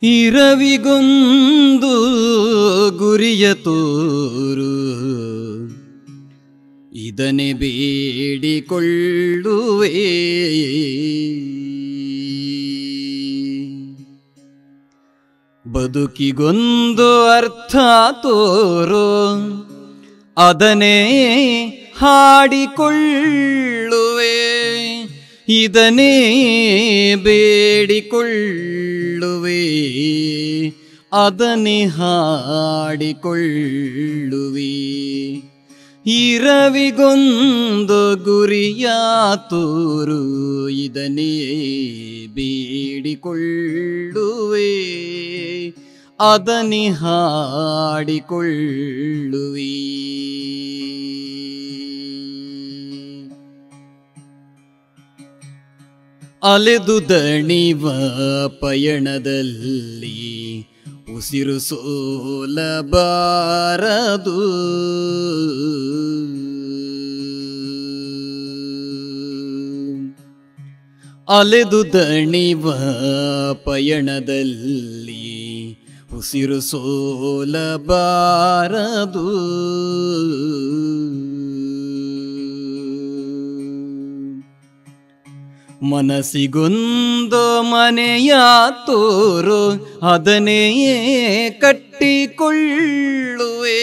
ಇರವಿಗೊಂದು ಗುರಿಯ ತೋರು ಇದನೆ ಬೇಡಿಕೊಳ್ಳುವೆ ಬದುಕಿಗೊಂದು ಅರ್ಥ ತೋರು ಅದನ್ನೇ ಹಾಡಿಕೊಳ್ಳುವೆ ಇದನ್ನೇ ಬೇಡಿಕೊಳ್ಳುವೆ ಅದನ್ನೇ ಹಾಡಿಕೊಳ್ಳುವೆ ಇರವಿಗೊಂದು ಗುರಿಯ ತೋರು ಇದನ್ನೇ ಬೇಡಿಕೊಳ್ಳುವೆ ಅದನ್ನೇ ಹಾಡಿಕೊಳ್ಳುವೆ ಅಲೆದು ದಣಿವ ಪಯಣದಲ್ಲಿ ಉಸಿರು ಸೋಲಬಾರದು ಅಲೆದು ದಣಿವ ಪಯಣದಲ್ಲಿ ಉಸಿರು ಸೋಲಬಾರದು ಮನಸ್ಸಿಗೊಂದು ಮನೆಯ ತೋರು ಅದನ್ನೇ ಕಟ್ಟಿಕೊಳ್ಳುವೆ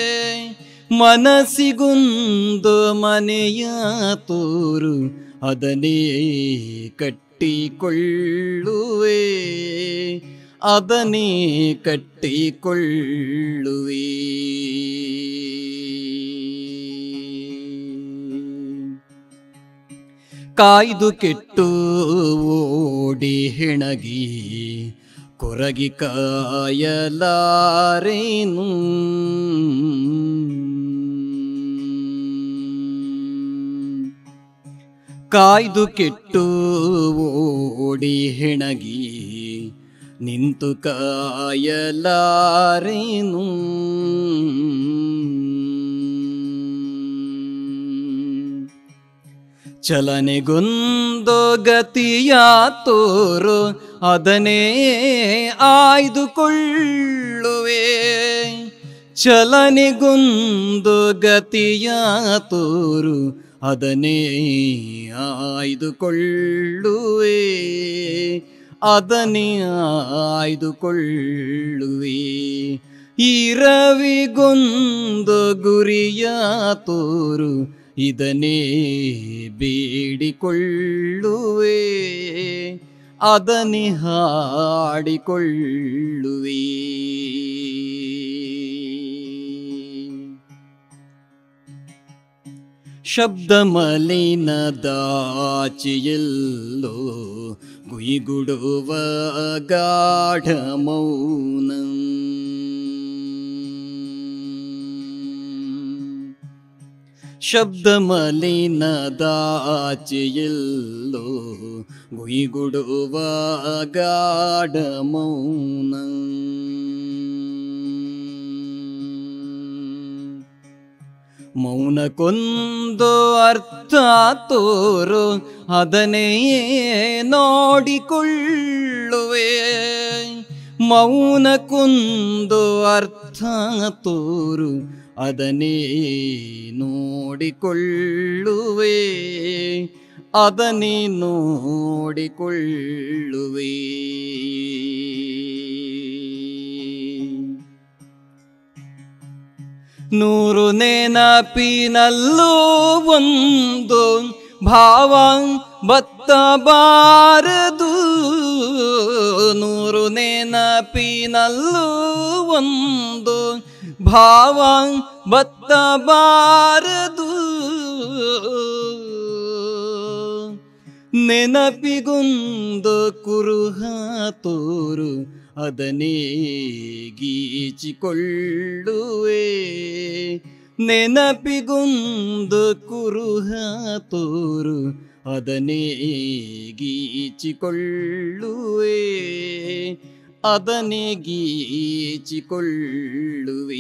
ಮನಸ್ಸಿಗೊಂದು ಮನೆಯ ತೋರು ಅದನ್ನೇ ಕಟ್ಟಿಕೊಳ್ಳುವೆ ಅದನ್ನೇ ಕಟ್ಟಿಕೊಳ್ಳುವೆ ಕಾಯ್ದು ಕೆಟ್ಟು ಓಡಿ ಹೆಣಗಿ ಕೊರಗಿ ಕಾಯಲಾರೇನು ಕಾಯ್ದು ಕೆಟ್ಟು ಓಡಿ ಹೆಣಗಿ ನಿಂತು ಕಾಯಲಾರೇನು ಚಲನೆಗೊಂದು ಗತಿಯ ತೋರು ಅದನ್ನೇ ಆಯ್ದುಕೊಳ್ಳುವೆ ಚಲನೆಗೊಂದು ಗತಿಯ ತೋರು ಅದನ್ನೇ ಆಯ್ದುಕೊಳ್ಳುವೆ ಅದನ್ನೇ ಆಯ್ದುಕೊಳ್ಳುವೆ ಇರವಿಗೊಂದು ಗುರಿಯ ತೋರು ಇದನ್ನೇ ಬೇಡಿಕೊಳ್ಳುವೆ ಅದನ್ನೇ ಹಾಡಿಕೊಳ್ಳುವೆ ಶಬ್ದ ಮಲಿನದಾಚಿಯಲ್ಲೋ ಗುಯಿಗುಡುವ ಗಾಢ ಮೌನ ಶಬ್ದ ಮಲಿನದಾಚಿಯಲ್ಲೋ ಗುಯಿಗುಡುವ ಗಾಢ ಮೌನ ಮೌನಕ್ಕೊಂದು ಅರ್ಥ ತೋರು ಅದನ್ನೇ ನೋಡಿಕೊಳ್ಳುವೆ ಮೌನಕ್ಕೊಂದು ಅರ್ಥ ತೋರು ಅದನ್ನೇ ನೋಡಿಕೊಳ್ಳುವೆ ಅದನ್ನೇ ನೋಡಿಕೊಳ್ಳುವೆ ನೂರು ನೆನಪಿನಲ್ಲೂ ಒಂದು ಭಾವ ಬತ್ತಬಾರದು ನೂರು ನೆನಪಿನಲ್ಲೂ ಒಂದು ಭಾವ ಬತ್ತಬಾರದು ನೆನಪಿಗೊಂದು ಕುರುಹ ತೋರು ಅದನ್ನೇ ಗೀಚಿಕೊಳ್ಳುವೆ ನೆನಪಿಗೊಂದು ಕುರುಹ ತೋರು ಅದನ್ನೇ ಗೀಚಿಕೊಳ್ಳುವೆ ಅದನ್ನೇ ಗೀಚಿಕೊಳ್ಳುವೆ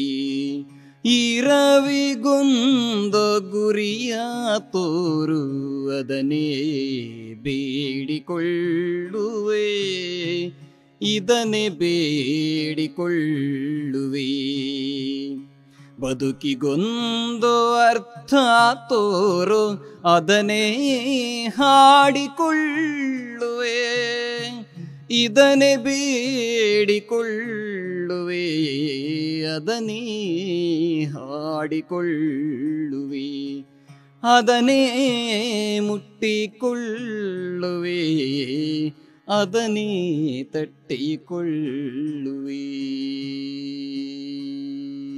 ಇರವಿಗೊಂದು ಗುರಿಯ ತೋರು ಅದನ್ನೇ ಬೇಡಿಕೊಳ್ಳುವೆ ಇದನ್ನೇ ಬೇಡಿಕೊಳ್ಳುವೆ ಬದುಕಿಗೊಂದು ಅರ್ಥ ತೋರು ಅದನ್ನೇ ಹಾಡಿಕೊಳ್ಳುವೆ ಇದನ್ನೇ ಬೇಡಿಕೊಳ್ಳುವೆ ಅದನ್ನೇ ಹಾಡಿಕೊಳ್ಳುವೆ ಅದನ್ನೇ ಮುಟ್ಟಿಕೊಳ್ಳುವೆ ಅದನ್ನೇ ತಟ್ಟಿಕೊಳ್ಳುವೆ